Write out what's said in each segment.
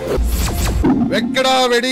വെക്കടാ വെടി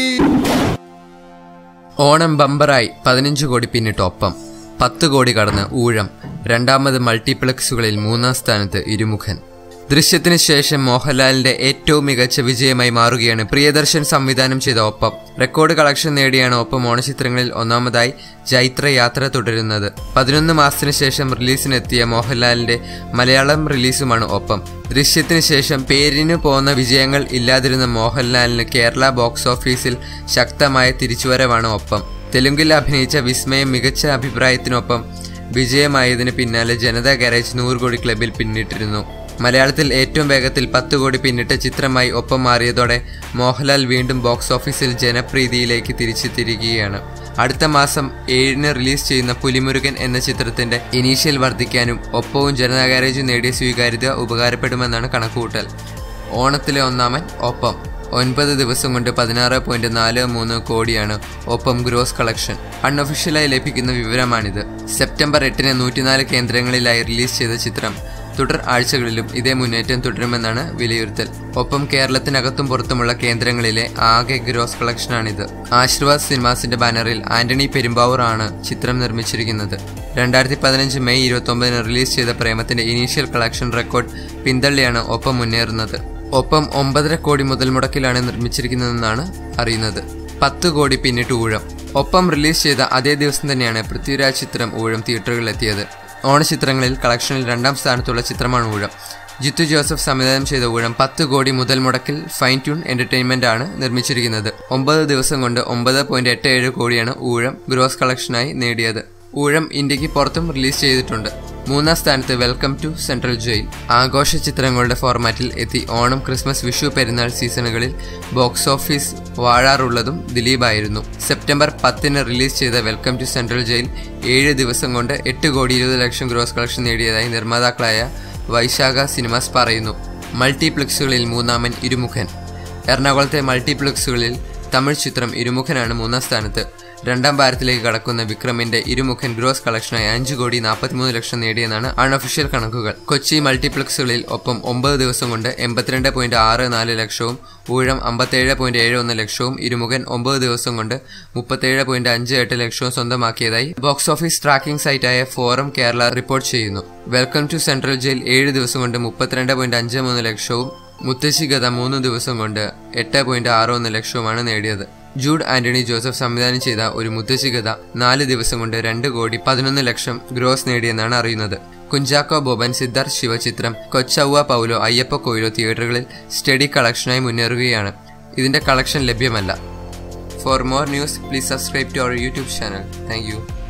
ഓണം ബമ്പറായി പതിനഞ്ച് കോടി പിന്നിട്ട് ഒപ്പം പത്ത് കോടി കടന്ന് ഊഴം രണ്ടാമത് മൾട്ടിപ്ലക്സുകളിൽ മൂന്നാം സ്ഥാനത്ത് ഇരുമുഖൻ ദൃശ്യത്തിന് ശേഷം മോഹൻലാലിന്റെ ഏറ്റവും മികച്ച വിജയമായി മാറുകയാണ് പ്രിയദർശൻ സംവിധാനം ചെയ്ത ഒപ്പം റെക്കോർഡ് കളക്ഷൻ നേടിയാണ് ഒപ്പം ഓണചിത്രങ്ങളിൽ ഒന്നാമതായി ജൈത്ര യാത്ര തുടരുന്നത് പതിനൊന്ന് മാസത്തിന് ശേഷം റിലീസിനെത്തിയ മോഹൻലാലിന്റെ മലയാളം റിലീസുമാണ് ഒപ്പം ദൃശ്യത്തിന് ശേഷം പേരിന് പോന്ന വിജയങ്ങൾ ഇല്ലാതിരുന്ന മോഹൻലാലിന് കേരള ബോക്സ് ഓഫീസിൽ ശക്തമായ തിരിച്ചുവരവാണ് ഒപ്പം തെലുങ്കിൽ അഭിനയിച്ച വിസ്മയം മികച്ച അഭിപ്രായത്തിനൊപ്പം വിജയമായതിന് പിന്നാലെ ജനതാ ഗാരേജ് നൂറ് കോടി ക്ലബിൽ പിന്നിട്ടിരുന്നു മലയാളത്തിൽ ഏറ്റവും വേഗത്തിൽ പത്ത് കോടി പിന്നിട്ട ചിത്രമായി ഒപ്പം മാറിയതോടെ മോഹൻലാൽ വീണ്ടും ബോക്സ് ഓഫീസിൽ ജനപ്രീതിയിലേക്ക് തിരിച്ചെത്തിയിരിക്കുകയാണ് അടുത്ത മാസം ഏഴിന് റിലീസ് ചെയ്യുന്ന പുലിമുരുകൻ എന്ന ചിത്രത്തിന്റെ ഇനീഷ്യൽ വർദ്ധിക്കാനും ഒപ്പവും ജനതാ ഗാരേജും നേടിയ സ്വീകാര്യത ഉപകാരപ്പെടുമെന്നാണ് കണക്കുകൂട്ടൽ ഓണത്തിലെ ഒന്നാമൻ ഒപ്പം ഒൻപത് ദിവസം കൊണ്ട് പതിനാറ് പോയിന്റ് നാല് മൂന്ന് കോടിയാണ് ഒപ്പം ഗ്രോസ് കളക്ഷൻ അൺഒഫീഷ്യലായി ലഭിക്കുന്ന വിവരമാണിത് സെപ്റ്റംബർ എട്ടിന് നൂറ്റിനാല് കേന്ദ്രങ്ങളിലായി റിലീസ് ചെയ്ത ചിത്രം തുടർ ആഴ്ചകളിലും ഇതേ മുന്നേറ്റം തുടരുമെന്നാണ് വിലയിരുത്തൽ ഒപ്പം കേരളത്തിനകത്തും പുറത്തുമുള്ള കേന്ദ്രങ്ങളിലെ ആകെ ഗ്രോസ് കളക്ഷനാണിത് ആശീർവാദ് സിനിമാസിന്റെ ബാനറിൽ ആന്റണി പെരുമ്പാവൂർ ആണ് ചിത്രം നിർമ്മിച്ചിരിക്കുന്നത് രണ്ടായിരത്തി പതിനഞ്ച് മെയ് ഇരുപത്തി ഒമ്പതിന് റിലീസ് ചെയ്ത പ്രേമത്തിന്റെ ഇനീഷ്യൽ കളക്ഷൻ റെക്കോർഡ് പിന്തള്ളിയാണ് ഒപ്പം മുന്നേറുന്നത് ഒപ്പം ഒമ്പതര കോടി മുതൽ മുടക്കിലാണ് നിർമ്മിച്ചിരിക്കുന്നതെന്നാണ് അറിയുന്നത് പത്ത് കോടി പിന്നിട്ട് ഊഴം ഒപ്പം റിലീസ് ചെയ്ത അതേ ദിവസം തന്നെയാണ് പൃഥ്വിരാജ് ചിത്രം ഊഴം തിയേറ്ററുകളിലെത്തിയത് ഓണചിത്രങ്ങളിൽ കളക്ഷനിൽ രണ്ടാം സ്ഥാനത്തുള്ള ചിത്രമാണ് ഊഴം ജിത്തു ജോസഫ് സംവിധാനം ചെയ്ത ഊഴം പത്ത് കോടി മുതൽ മുടക്കിൽ ഫൈൻ ട്യൂൺ എന്റർടൈൻമെന്റ് ആണ് നിർമ്മിച്ചിരിക്കുന്നത് ഒമ്പത് ദിവസം കൊണ്ട് ഒമ്പത് പോയിന്റ് എട്ട് ഏഴ് കോടിയാണ് ഊഴം ഗ്രോസ് കളക്ഷനായി നേടിയത് ഊഴം ഇന്ത്യക്ക് പുറത്തും റിലീസ് ചെയ്തിട്ടുണ്ട് മൂന്നാം സ്ഥാനത്ത് വെൽക്കം ടു സെൻട്രൽ ജയിൽ ആഘോഷ ചിത്രങ്ങളുടെ ഫോർമാറ്റിൽ എത്തി ഓണം ക്രിസ്മസ് വിഷു പെരുന്നാൾ സീസണുകളിൽ ബോക്സ് ഓഫീസ് വാഴാറുള്ളതും ദിലീപായിരുന്നു സെപ്റ്റംബർ പത്തിന് റിലീസ് ചെയ്ത വെൽക്കം ടു സെൻട്രൽ ജയിൽ ഏഴ് ദിവസം കൊണ്ട് എട്ട് കോടി ഇരുപത് ലക്ഷം ഗ്രോസ് കളക്ഷൻ നേടിയതായി നിർമ്മാതാക്കളായ വൈശാഖ സിനിമാസ് പറയുന്നു മൾട്ടിപ്ലക്സുകളിൽ മൂന്നാമൻ ഇരുമുഖൻ എറണാകുളത്തെ മൾട്ടിപ്ലക്സുകളിൽ തമിഴ് ചിത്രം ഇരുമുഖനാണ് മൂന്നാം സ്ഥാനത്ത് രണ്ടാം വാരത്തിലേക്ക് കടക്കുന്ന വിക്രമിന്റെ ഇരുമുഖൻ ഗ്രോസ് കളക്ഷനായി അഞ്ച് കോടി നാൽപ്പത്തിമൂന്ന് ലക്ഷം നേടിയെന്നാണ് അൺഒഫീഷ്യൽ കണക്കുകൾ കൊച്ചി മൾട്ടിപ്ലക്സുകളിൽ ഒപ്പം ഒമ്പത് ദിവസം കൊണ്ട് എൺപത്തിരണ്ട് പോയിന്റ് ആറ് നാല് ലക്ഷവും ഊഴം അമ്പത്തേഴ് പോയിന്റ് ഏഴ് ഒന്ന് ലക്ഷവും ഇരുമുഖൻ ഒമ്പത് ദിവസം കൊണ്ട് മുപ്പത്തേഴ് പോയിന്റ് അഞ്ച് എട്ട് ലക്ഷവും സ്വന്തമാക്കിയതായി ബോക്സ് ഓഫീസ് ട്രാക്കിംഗ് സൈറ്റായ ഫോറം കേരള റിപ്പോർട്ട് ചെയ്യുന്നു വെൽക്കം ടു സെൻട്രൽ ജയിൽ ഏഴ് ദിവസം കൊണ്ട് മുപ്പത്തിരണ്ട് പോയിന്റ് അഞ്ച് മൂന്ന് ലക്ഷവും മുത്തശ്ശി ഗത മൂന്ന് ദിവസം കൊണ്ട് എട്ട് പോയിന്റ് ആറ് ഒന്ന് ലക്ഷവുമാണ് നേടിയത് ജൂഡ് ആന്റണി ജോസഫ് സംവിധാനം ചെയ്ത ഒരു മുത്തശ്ശി ഗത നാല് ദിവസം കൊണ്ട് രണ്ട് കോടി പതിനൊന്ന് ലക്ഷം ഗ്രോസ് നേടിയെന്നാണ് അറിയുന്നത് കുഞ്ചാക്കോ ബോബൻ സിദ്ധാർത്ഥ് ശിവചിത്രം കൊച്ചൗവ പൗലോ അയ്യപ്പ കോയിലോ തിയേറ്ററുകളിൽ സ്റ്റഡി കളക്ഷനായി മുന്നേറുകയാണ് ഇതിന്റെ കളക്ഷൻ ലഭ്യമല്ല for more news please subscribe to our YouTube channel thank